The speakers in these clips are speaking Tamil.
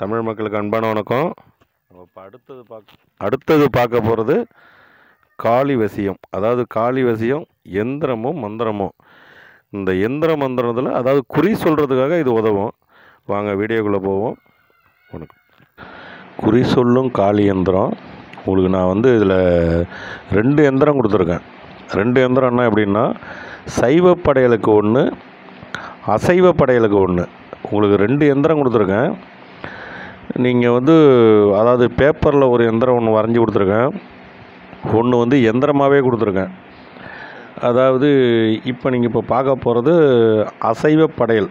தமிழ் மக்களுக்கு அன்பான வணக்கம் நம்ம இப்போ அடுத்தது பார்க்க அடுத்தது பார்க்க போகிறது காளி வசியம் அதாவது காளி வசியம் எந்திரமும் மந்திரமும் இந்த எந்திர மந்திரத்தில் அதாவது குறி சொல்கிறதுக்காக இது உதவும் வாங்க வீடியோக்குள்ளே போவோம் வணக்கம் குறி சொல்லும் காளி எந்திரம் உங்களுக்கு நான் வந்து இதில் ரெண்டு எந்திரம் கொடுத்துருக்கேன் ரெண்டு எந்திரம்னா எப்படின்னா சைவ படையலுக்கு ஒன்று அசைவ படையலுக்கு ஒன்று உங்களுக்கு ரெண்டு எந்திரம் கொடுத்துருக்கேன் நீங்கள் வந்து அதாவது பேப்பரில் ஒரு எந்திரம் ஒன்று வரைஞ்சி கொடுத்துருக்கேன் ஒன்று வந்து எந்திரமாகவே கொடுத்துருக்கேன் அதாவது இப்போ நீங்கள் இப்போ பார்க்க போகிறது அசைவ படையல்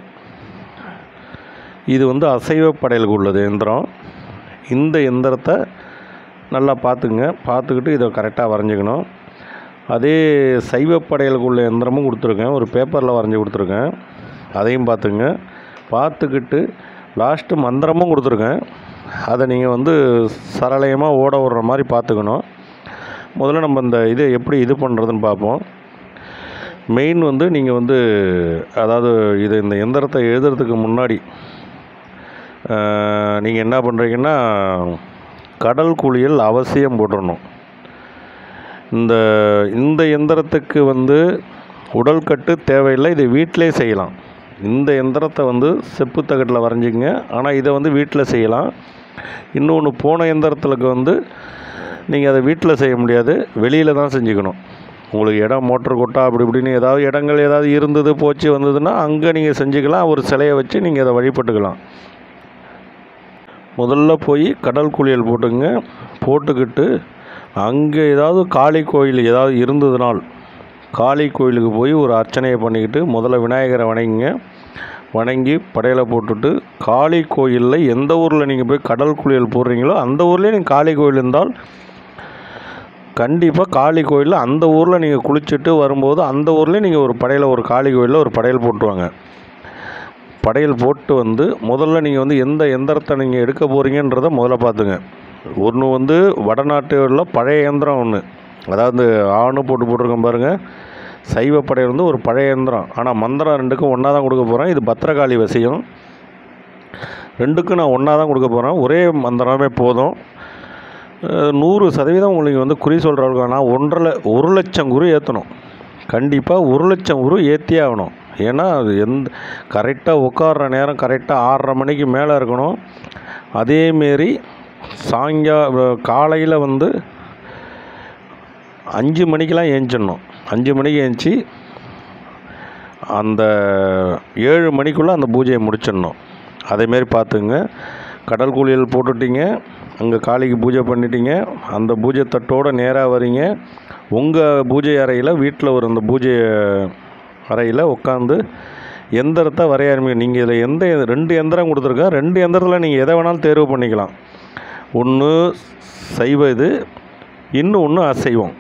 இது வந்து அசைவ படையலுக்கு உள்ளது எந்திரம் இந்த எந்திரத்தை நல்லா பார்த்துங்க பார்த்துக்கிட்டு இதை கரெக்டாக வரைஞ்சிக்கணும் அதே சைவ படையலுக்கு உள்ள எந்திரமும் கொடுத்துருக்கேன் ஒரு பேப்பரில் வரைஞ்சி கொடுத்துருக்கேன் அதையும் பார்த்துங்க பார்த்துக்கிட்டு லாஸ்ட்டு மந்திரமும் கொடுத்துருக்கேன் அதை நீங்கள் வந்து சரளயமாக ஓட விடுற மாதிரி பார்த்துக்கணும் முதல்ல நம்ம இந்த இதை எப்படி இது பண்ணுறதுன்னு பார்ப்போம் மெயின் வந்து நீங்கள் வந்து அதாவது இது இந்த எந்திரத்தை எழுதுறதுக்கு முன்னாடி நீங்கள் என்ன பண்ணுறீங்கன்னா கடல் குளியல் அவசியம் போட்டுடணும் இந்த இந்த எந்திரத்துக்கு வந்து உடல் கட்டு தேவையில்லை இதை வீட்டிலே செய்யலாம் இந்த எந்திரத்தை வந்து செப்பு தகட்டில் வரைஞ்சிங்க ஆனால் இதை வந்து வீட்டில் செய்யலாம் இன்னொன்று போன எந்திரத்துக்கு வந்து நீங்கள் அதை வீட்டில் செய்ய முடியாது வெளியில் தான் செஞ்சுக்கணும் உங்களுக்கு இடம் மோட்டர் கொட்டா அப்படி இப்படின்னு ஏதாவது இடங்கள் ஏதாவது இருந்தது போச்சு வந்ததுன்னா அங்கே நீங்கள் செஞ்சுக்கலாம் ஒரு சிலையை வச்சு நீங்கள் அதை வழிபட்டுக்கலாம் முதல்ல போய் கடல் குளியல் போட்டுங்க போட்டுக்கிட்டு அங்கே ஏதாவது காளி கோயில் ஏதாவது இருந்ததுனால் காளி கோயிலுக்கு போய் ஒரு அர்ச்சனையை பண்ணிக்கிட்டு முதல்ல விநாயகரை வணங்கிங்க வணங்கி படையலை போட்டுட்டு காளி கோயிலில் எந்த ஊரில் நீங்கள் போய் கடல் குளியல் போடுறீங்களோ அந்த ஊர்லேயே நீங்கள் காளி கோயில் இருந்தால் கண்டிப்பாக காளி கோயிலில் அந்த ஊரில் நீங்கள் குளிச்சுட்டு வரும்போது அந்த ஊர்லேயே நீங்கள் ஒரு படையலை ஒரு காளி கோயிலில் ஒரு படையல் போட்டுருவாங்க படையல் போட்டு வந்து முதல்ல நீங்கள் வந்து எந்த எந்திரத்தை நீங்கள் எடுக்க போகிறீங்கன்றதை முதல்ல பார்த்துங்க ஒன்று வந்து வடநாட்டில் பழைய எந்திரம் ஒன்று அதாவது ஆணு போட்டு போட்டிருக்கேன் பாருங்கள் சைவ படையல் வந்து ஒரு பழைய எந்திரம் ஆனால் மந்திரம் ரெண்டுக்கும் ஒன்றா தான் கொடுக்க போகிறேன் இது பத்திரகாளி வசியம் ரெண்டுக்கும் நான் ஒன்றா தான் கொடுக்க போகிறேன் ஒரே மந்திரமே போதும் அஹ் நூறு சதவீதம் உங்களுக்கு வந்து குறி சொல்கிறவங்களுக்கு நான் ஒன்றரை ஒரு லட்சம் குரு ஏற்றணும் கண்டிப்பாக ஒரு லட்சம் குரு ஏற்றியே ஆகணும் ஏன்னா அது எந்த கரெக்டாக உட்கார்ற நேரம் கரெக்டாக ஆறரை மணிக்கு மேலே இருக்கணும் அதேமாரி சாயங்கா காலையில் வந்து அஞ்சு மணிக்கெலாம் ஏஞ்சிடணும் அஞ்சு மணிக்கு ஏஞ்சி அந்த ஏழு மணிக்குள்ளே அந்த பூஜையை முடிச்சிடணும் அதேமாரி பார்த்துங்க கடல் குளியல் போட்டுட்டீங்க அங்கே காளிக்கு பூஜை பண்ணிட்டீங்க அந்த பூஜை தட்டோடு நேராக வரீங்க உங்கள் பூஜை அறையில் வீட்டில் ஒரு அந்த பூஜை அறையில் உட்காந்து எந்திரத்தை வரைய ஆரம்பிங்க நீங்கள் இதில் எந்த ரெண்டு எந்திரம் கொடுத்துருக்கேன் ரெண்டு எந்திரத்தில் நீங்கள் எதை வேணாலும் தேர்வு பண்ணிக்கலாம் ஒன்று சைவ இது இன்னும் ஒன்று அசைவம்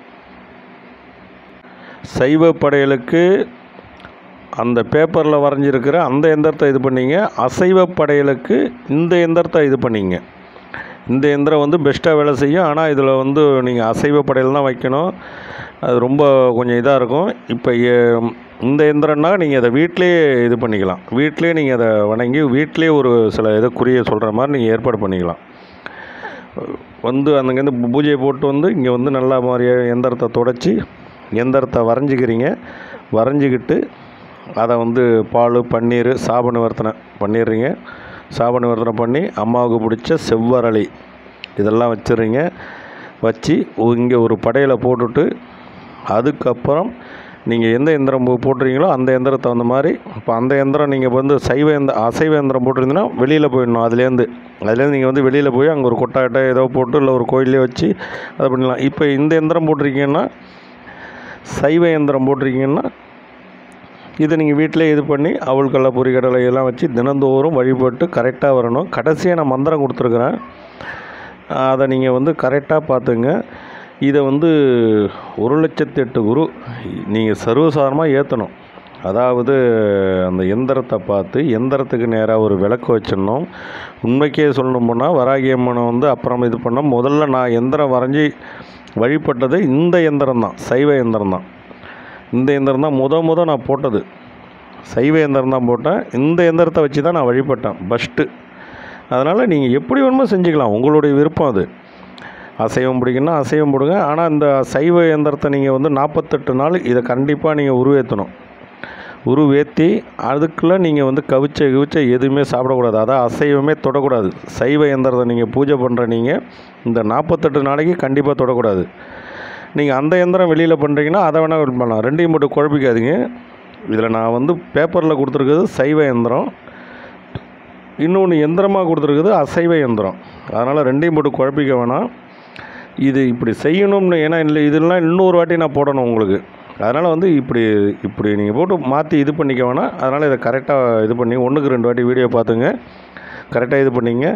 சைவ படையலுக்கு அந்த பேப்பரில் வரைஞ்சிருக்கிற அந்த எந்திரத்தை இது பண்ணிங்க அசைவ படையலுக்கு இந்த எந்திரத்தை இது பண்ணிங்க இந்த எந்திரம் வந்து பெஸ்ட்டாக வேலை செய்யும் ஆனால் இதில் வந்து நீங்கள் அசைவ படையல் தான் வைக்கணும் அது ரொம்ப கொஞ்சம் இதாக இருக்கும் இப்போ எ- இந்த எந்திரம்னா நீங்கள் அதை வீட்டிலேயே இது பண்ணிக்கலாம் வீட்டிலேயே நீங்கள் அதை வணங்கி வீட்டிலேயே ஒரு சில இதை குறிய சொல்கிற மாதிரி நீங்கள் ஏற்பாடு பண்ணிக்கலாம் வந்து அங்கேருந்து பூஜையை போட்டு வந்து இங்கே வந்து நல்லா மாதிரி எந்திரத்தை தொடச்சி எந்திரத்தை வரைஞ்சிக்கிறீங்க வரைஞ்சிக்கிட்டு அதை வந்து பால் பன்னீர் சாப நிவர்த்தனை பண்ணிடுறீங்க சாப நிவர்த்தனை பண்ணி அம்மாவுக்கு பிடிச்ச செவ்வரளி இதெல்லாம் வச்சிடுறீங்க வச்சு இங்கே ஒரு படையலை போட்டுட்டு அதுக்கப்புறம் நீங்கள் எந்த எந்திரம் போ- போட்டுறீங்களோ அந்த எந்திரத்தை அந்த மாதிரி இப்போ அந்த எந்திரம் நீங்கள் வந்து சைவ எந்த அசைவ எந்திரம் போட்டிருந்தீங்கன்னா வெளியில் போயிடணும் அதுலேருந்து அதுலேருந்து நீங்கள் வந்து வெளியில் போய் அங்கே ஒரு கொட்டாட்டை ஏதோ போட்டு இல்லை ஒரு கோயிலே வச்சு அதை பண்ணிடலாம் இப்போ இந்த எந்திரம் போட்டிருக்கீங்கன்னா சைவ எந்திரம் போட்டிருக்கீங்கன்னா இதை நீங்கள் வீட்டிலே இது பண்ணி அவல் கடலை பொரி கடலை எல்லாம் வச்சு தினந்தோறும் வழிபட்டு கரெக்டாக வரணும் கடைசியாக நான் மந்திரம் கொடுத்துருக்குறேன் அதை நீங்கள் வந்து கரெக்டாக பார்த்துங்க இதை வந்து ஒரு லட்சத்து எட்டு குரு நீங்கள் சர்வசாதாரணமாக ஏற்றணும் அதாவது அந்த எந்திரத்தை பார்த்து எந்திரத்துக்கு நேராக ஒரு விளக்கு வச்சிடணும் உண்மைக்கே சொல்லணும்னா வராகி அம்மனை வந்து அப்புறம் இது பண்ணோம் முதல்ல நான் எந்திரம் வரைஞ்சி வழிபட்டது இந்த எந்திரம் தான் சைவ எந்திரம் தான் இந்த எந்திரம் தான் முத முத நான் போட்டது சைவ எந்திரம் தான் போட்டேன் இந்த எந்திரத்தை வச்சு தான் நான் வழிபட்டேன் ஃபஸ்ட்டு அதனால் நீங்கள் எப்படி வேணுமோ செஞ்சுக்கலாம் உங்களுடைய விருப்பம் அது அசைவம் பிடிக்குன்னா அசைவம் போடுங்க ஆனால் இந்த சைவ இயந்திரத்தை நீங்கள் வந்து நாற்பத்தெட்டு நாள் இதை கண்டிப்பாக நீங்கள் உருவேற்றணும் உருவேற்றி அதுக்குள்ளே நீங்கள் வந்து கவிச்ச கிவிச்ச எதுவுமே சாப்பிடக்கூடாது அதான் அசைவமே தொடக்கூடாது சைவ இயந்திரத்தை நீங்கள் பூஜை பண்ணுற நீங்கள் இந்த நாற்பத்தெட்டு நாளைக்கு கண்டிப்பாக தொடக்கூடாது நீங்கள் அந்த இயந்திரம் வெளியில் பண்ணுறீங்கன்னா அதை வேணால் பண்ணலாம் ரெண்டையும் போட்டு குழப்பிக்காதீங்க இதில் நான் வந்து பேப்பரில் கொடுத்துருக்கிறது சைவ இயந்திரம் இன்னொன்று எந்திரமாக கொடுத்துருக்குது அசைவ இயந்திரம் அதனால் ரெண்டையும் போட்டு குழப்பிக்க வேணாம் இது இப்படி செய்யணும்னு ஏன்னா இல்லை இதெல்லாம் இன்னொரு வாட்டி நான் போடணும் உங்களுக்கு அதனால் வந்து இப்படி இப்படி நீங்கள் போட்டு மாற்றி இது பண்ணிக்க வேணாம் அதனால் இதை கரெக்டாக இது பண்ணி ஒன்றுக்கு ரெண்டு வாட்டி வீடியோ பார்த்துங்க கரெக்டாக இது பண்ணிங்க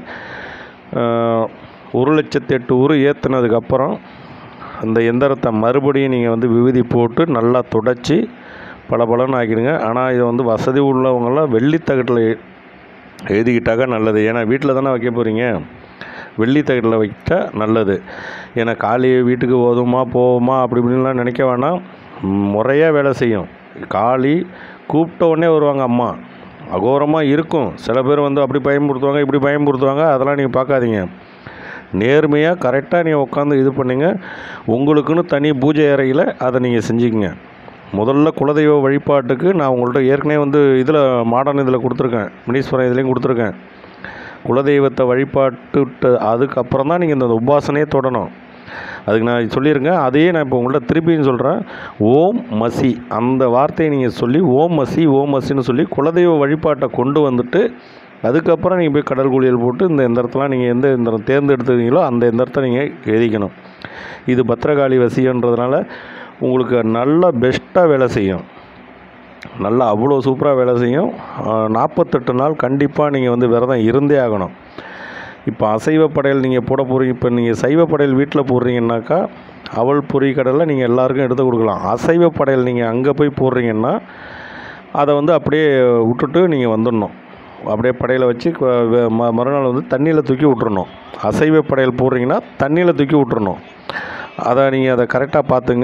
ஆஹ், ஒரு லட்சத்து எட்டு ஊர் ஏற்றுனதுக்கப்புறம் அந்த எந்திரத்தை மறுபடியும் நீங்கள் வந்து விபூதி போட்டு நல்லா துடைச்சி பளபளன்னு ஆக்கிடுங்க ஆனால் இதை வந்து வசதி உள்ளவங்கெல்லாம் வெள்ளித்தகட்டில் எழுதிக்கிட்டாக்கா நல்லது ஏன்னா வீட்டில் தானே வைக்க போகிறீங்க வெள்ளி தகட்டில் வைத்தா நல்லது ஏன்னா காளி வீட்டுக்கு ஓதுமா போவோமா அப்படி இப்படின்லாம் நினைக்க வேணாம் முறையாக வேலை செய்யும் காளி கூப்பிட்ட உடனே வருவாங்க அம்மா அகோரமாக இருக்கும் சில பேர் வந்து அப்படி பயன்படுத்துவாங்க இப்படி பயன்படுத்துவாங்க அதெல்லாம் நீங்கள் பார்க்காதீங்க நேர்மையாக கரெக்டாக நீங்கள் உட்காந்து இது பண்ணுங்க உங்களுக்குன்னு தனி பூஜை அறையில் அதை நீங்கள் செஞ்சுக்கங்க முதல்ல குலதெய்வ வழிபாட்டுக்கு நான் உங்கள்கிட்ட ஏற்கனவே வந்து இதில் மாடர்ன் இதில் கொடுத்துருக்கேன் மினீஸ்வரம் இதுலேயும் கொடுத்துருக்கேன் குலதெய்வத்தை வழிபாட்டு அதுக்கப்புறம் தான் நீங்கள் இந்த உபாசனையே தொடணும் அதுக்கு நான் சொல்லியிருக்கேன் அதையே நான் இப்போ உங்கள்கிட்ட திருப்பியும் சொல்கிறேன் ஓம் மசி அந்த வார்த்தையை நீங்கள் சொல்லி ஓம் மசி ஓம் மசின்னு சொல்லி குலதெய்வ வழிபாட்டை கொண்டு வந்துட்டு அதுக்கப்புறம் நீங்கள் போய் கடல் குளியல் போட்டு இந்த எந்திரத்தெலாம் நீங்கள் எந்த எந்திரம் தேர்ந்தெடுத்துக்கிறீங்களோ அந்த எந்திரத்தை நீங்கள் எழுதிக்கணும் இது பத்திரகாளி வசியன்றதுனால உங்களுக்கு நல்லா பெஸ்ட்டாக வேலை செய்யும் நல்லா அவ்வளோ சூப்பராக வேலை செய்யும் நாற்பத்தெட்டு நாள் கண்டிப்பாக நீங்கள் வந்து விரதம் இருந்தே ஆகணும் இப்போ அசைவ படையல் நீங்கள் போட போகிறீங்க இப்போ நீங்கள் சைவ படையல் வீட்டில் போடுறீங்கன்னாக்கா அவல் பொரி கடலை நீங்கள் எல்லாருக்கும் எடுத்து கொடுக்கலாம் அசைவ படையல் நீங்கள் அங்கே போய் போடுறீங்கன்னா அதை வந்து அப்படியே விட்டுட்டு நீங்கள் வந்துடணும் அப்படியே படையலை வச்சு கு- வே- ம- மறுநாள் வந்து தண்ணியில் தூக்கி விட்டுறணும் அசைவ படையல் போடுறீங்கன்னா தண்ணியில் தூக்கி விட்டுறணும் அதை நீங்கள் அதை கரெக்டாக பார்த்துங்க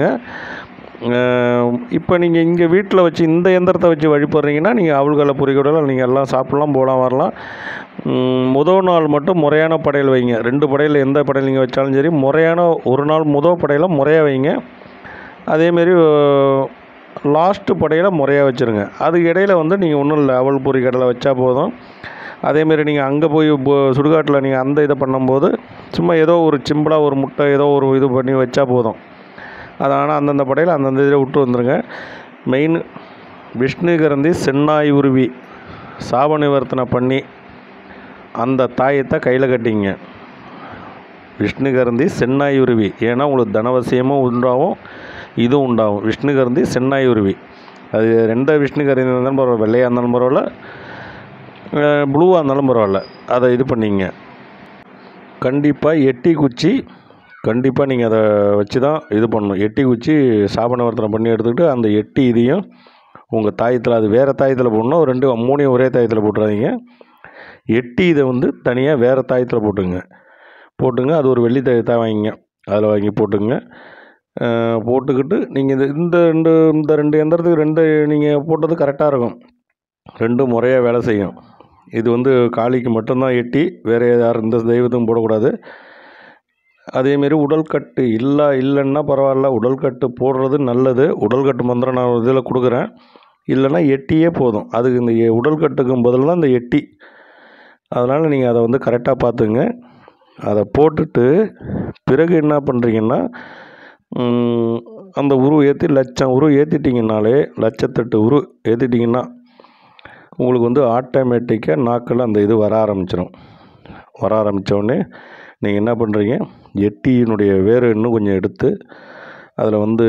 இப்போ நீங்கள் இங்கே வீட்டில் வச்சு இந்த எந்திரத்தை வச்சு வழிபடுறீங்கன்னா நீங்கள் அவள்களை பொறிக்கூடலாம் நீங்கள் எல்லாம் சாப்பிட்லாம் போகலாம் வரலாம் ம், முதல் நாள் மட்டும் முறையான படையல் வைங்க ரெண்டு படையல் எந்த படையல் நீங்கள் வச்சாலும் சரி முறையான ஒரு நாள் முதல் படையலை முறையாக வைங்க அதேமாரி லாஸ்ட்டு படையில் முறையாக வச்சுருங்க அதுக்கு இடையில வந்து நீங்கள் ஒன்றும் இல்லை அவல் பொரி கடலை வச்சா போதும் அதேமாரி நீங்கள் அங்கே போய் போ- சுடுகாட்டில் நீங்கள் அந்த இதை பண்ணும்போது சும்மா ஏதோ ஒரு சிம்பிளாக ஒரு முட்டை ஏதோ ஒரு இது பண்ணி வச்சா போதும் அது ஆனால் அந்தந்த படையில் அந்தந்த இதில் விட்டு வந்துருங்க மெயின் விஷ்ணு கரந்தி சென்னாய் உருவி சாப நிவர்த்தனை பண்ணி அந்த தாயத்தை கையில் கட்டிங்க விஷ்ணு கரந்தி சென்னாய் உருவி ஏன்னா உங்களுக்கு தனவசியமும் உண்டாகும் இதுவும் உண்டாகும் விஷ்ணு கரந்தி சென்னாய் உருவி அது ரெண்ட விஷ்ணு கரந்தி இருந்தாலும் பரவாயில்ல வெள்ளையாக இருந்தாலும் பரவாயில்ல ப்ளூவாக இருந்தாலும் பரவாயில்ல அதை இது பண்ணிங்க கண்டிப்பாக எட்டி குச்சி கண்டிப்பாக நீங்கள் அதை வச்சு தான் இது பண்ணணும் எட்டி குச்சி சாபனவர்த்தனை பண்ணி எடுத்துக்கிட்டு அந்த எட்டி இதையும் உங்கள் தாயத்தில் அது வேறு தாயத்தில் போடணும் ரெண்டு மூணையும் ஒரே தாயத்தில் போட்டுறாதீங்க எட்டி இதை வந்து தனியாக வேறு தாயத்தில் போட்டுங்க போட்டுங்க அது ஒரு வெள்ளி தாயத்தை வாங்கிங்க அதில் வாங்கி போட்டுங்க அஹ் போட்டுக்கிட்டு நீங்கள் இது இந்த ரெண்டு இந்த ரெண்டு எந்திரத்துக்கு ரெண்டு நீங்கள் போட்டது கரெக்டாக இருக்கும் ரெண்டும் முறையாக வேலை செய்யும் இது வந்து காளிக்கு மட்டும்தான் எட்டி வேறு யாரும் இந்த தெய்வத்துக்கும் போடக்கூடாது அதேமாரி உடல்கட்டு இல்லை இல்லைன்னா பரவாயில்ல உடல்கட்டு போடுறது நல்லது உடல்கட்டு மந்திரம் நான் இதில் கொடுக்குறேன் இல்லைன்னா எட்டியே போதும் அதுக்கு இந்த எ- உடல்கட்டுக்கும் பதில் தான் இந்த எட்டி அதனால் நீங்கள் அதை வந்து கரெக்டாக பார்த்துங்க அதை போட்டுட்டு பிறகு என்ன பண்ணுறீங்கன்னா ம், அந்த உரு ஏற்றி லட்சம் உரு ஏற்றிட்டிங்கனாலே லட்சத்தெட்டு உரு ஏற்றிட்டிங்கன்னா உங்களுக்கு வந்து ஆட்டோமேட்டிக்காக நாக்கில் அந்த இது வர ஆரம்பிச்சிடும் வர ஆரம்பித்த உடனே நீங்கள் என்ன பண்ணுறீங்க எட்டியினுடைய வேறு இன்னும் கொஞ்சம் எடுத்து அதில் வந்து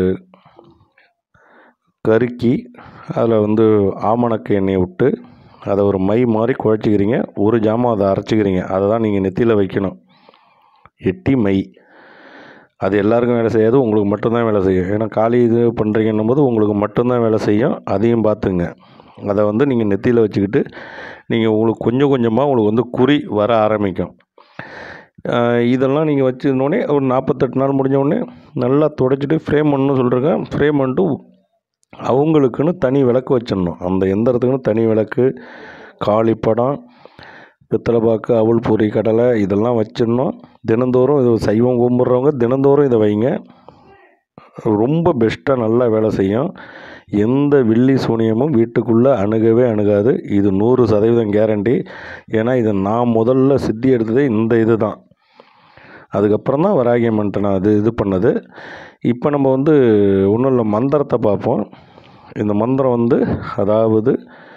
கருக்கி அதில் வந்து ஆமணக்கு எண்ணெயை விட்டு அதை ஒரு மை மாதிரி குழச்சிக்கிறீங்க ஒரு ஜாமான் அதை அரைச்சிக்கிறீங்க அதை தான் நீங்கள் நெத்தியில் வைக்கணும் எட்டி மை அது எல்லாருக்கும் வேலை செய்யாது உங்களுக்கு மட்டும்தான் வேலை செய்யும் ஏன்னா காலி இது பண்ணுறீங்கன்னும் போது உங்களுக்கு மட்டும்தான் வேலை செய்யும் அதையும் பார்த்துங்க அதை வந்து நீங்கள் நெத்தியில் வச்சுக்கிட்டு நீங்கள் உங்களுக்கு கொஞ்சம் கொஞ்சமாக உங்களுக்கு வந்து குறி வர ஆரம்பிக்கும் ஆஹ் இதெல்லாம் நீங்கள் வச்சிருந்தோடனே ஒரு நாற்பத்தெட்டு நாள் முடிஞ்ச உடனே நல்லா துடைச்சிட்டு ஃப்ரேம் பண்ணணும்னு சொல்லிருக்கேன் ஃப்ரேம் பண்ணிட்டு அவங்களுக்குன்னு தனி விளக்கு வச்சிடணும் அந்த எந்திரத்துக்குன்னு தனி விளக்கு காளிப்படம் பித்தளைப்பாக்கு அவல் பொரி கடலை இதெல்லாம் வச்சிடணும் தினந்தோறும் இது சைவம் கும்பிட்றவங்க தினந்தோறும் இதை வைங்க ரொம்ப பெஸ்ட்டாக நல்லா வேலை செய்யும் எந்த வில்லி சூனியமும் வீட்டுக்குள்ளே அணுகவே அணுகாது இது நூறு சதவீதம் கேரண்டி ஏன்னா இது நான் முதல்ல சித்தி எடுத்ததே இந்த இது தான் அதுக்கப்புறம் தான் வராகியம்மன்ட்ட நான் அது இது பண்ணது இப்போ நம்ம வந்து ஒன்றும் இல்லை மந்திரத்தை பார்ப்போம் இந்த மந்திரம் வந்து அதாவது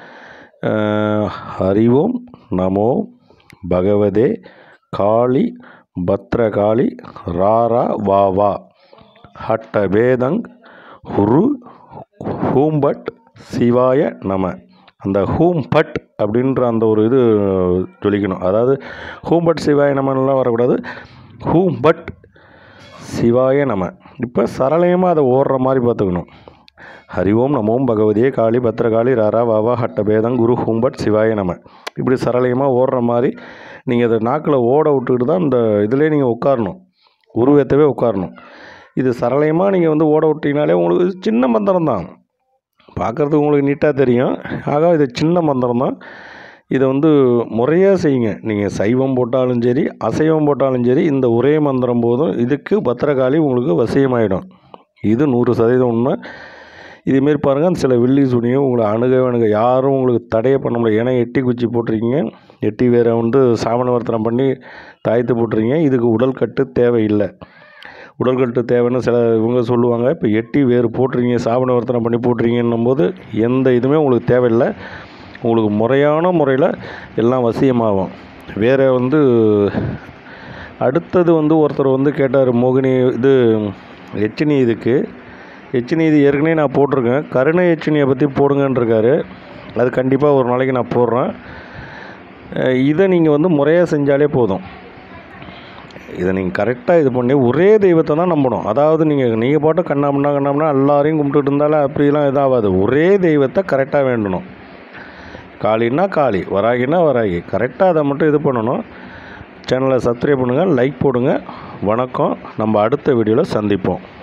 அஹ், ஹரிவோம் நமோ பகவதே காளி பத்ரகாளி ராரா வா வா ஹட்ட வேதங் ஹுரு ஹூம்பட் சிவாய நம அந்த ஹூம் பட் அப்படின்ற அந்த ஒரு இது ஜொலிக்கணும் அதாவது ஹூம்பட் சிவாய நமன்லாம் வரக்கூடாது ஹூம் பட் சிவாய நம இப்போ சரளயமாக அதை ஓடுற மாதிரி பார்த்துக்கணும் ஹரி ஓம் நமோம் பகவதியே காளி பத்ரகாளி ராரா வாவா ஹட்டபேதம் குரு ஹூம்பட் சிவாய நம இப்படி சரளயமாக ஓடுற மாதிரி நீங்கள் அதை நாக்கில் ஓட விட்டுக்கிட்டு தான் இந்த இதிலே நீங்கள் உட்காரணும் உருவத்தவே உட்காரணும் இது சரளயமாக நீங்கள் வந்து ஓட விட்டீங்கனாலே உங்களுக்கு சின்ன மந்திரம் தான் பார்க்குறதுக்கு உங்களுக்கு நீட்டாக தெரியும் ஆக இது சின்ன மந்திரம் தான் இதை வந்து முறையாக செய்யுங்க நீங்கள் சைவம் போட்டாலும் சரி அசைவம் போட்டாலும் சரி இந்த ஒரே மந்திரம் போதும் இதுக்கு பத்திரகாளி உங்களுக்கு வசியமாயிடும் இது நூறு சதவீதம் உண்மை இதேமாரி பாருங்கள் சில வில்லி சுனியும் உங்களை அணுக அணுக யாரும் உங்களுக்கு தடையே பண்ண முடியாது ஏன்னா எட்டி குச்சி போட்டிருக்கீங்க எட்டி வேரை வந்து சாமணவர்த்தனம் பண்ணி தாயத்து போட்டிருக்கீங்க இதுக்கு உடல் கட்டு தேவையில்லை உடல்கட்டு தேவைன்னு சில இவங்க சொல்லுவாங்க இப்போ எட்டி வேறு போட்டுறீங்க சாபனவர்த்தனை பண்ணி போட்டுறீங்கன்னும் போது எந்த இதுவுமே உங்களுக்கு தேவையில்லை உங்களுக்கு முறையான முறையில் எல்லாம் வசியமாகும் வேறு வந்து அடுத்தது வந்து ஒருத்தர் வந்து கேட்டார் மோகினி இது எச்சினி இதுக்கு எச்சினி இது ஏற்கனவே நான் போட்டிருக்கேன் கருணை எச்சினியை பற்றி போடுங்கன்றிருக்காரு அது கண்டிப்பாக ஒரு நாளைக்கு நான் போடுறேன் அஹ் இதை நீங்கள் வந்து முறையாக செஞ்சாலே போதும் இதை நீங்கள் கரெக்டாக இது பண்ணி ஒரே தெய்வத்தை தான் நம்பணும் அதாவது நீங்கள் நீங்கள் பாட்டு கண்ணாமண்ணா கண்ணாமண்ணா எல்லாரையும் கும்பிட்டுட்டு இருந்தாலும் அப்படிலாம் இதாகாது ஒரே தெய்வத்தை கரெக்டாக வேண்டணும் காளின்னா காளி வராகின்னா வராகி கரெக்டாக அதை மட்டும் இது பண்ணணும் சேனலை சப்ஸ்கிரைப் பண்ணுங்கள் லைக் போடுங்க வணக்கம் நம்ம அடுத்த வீடியோவில் சந்திப்போம்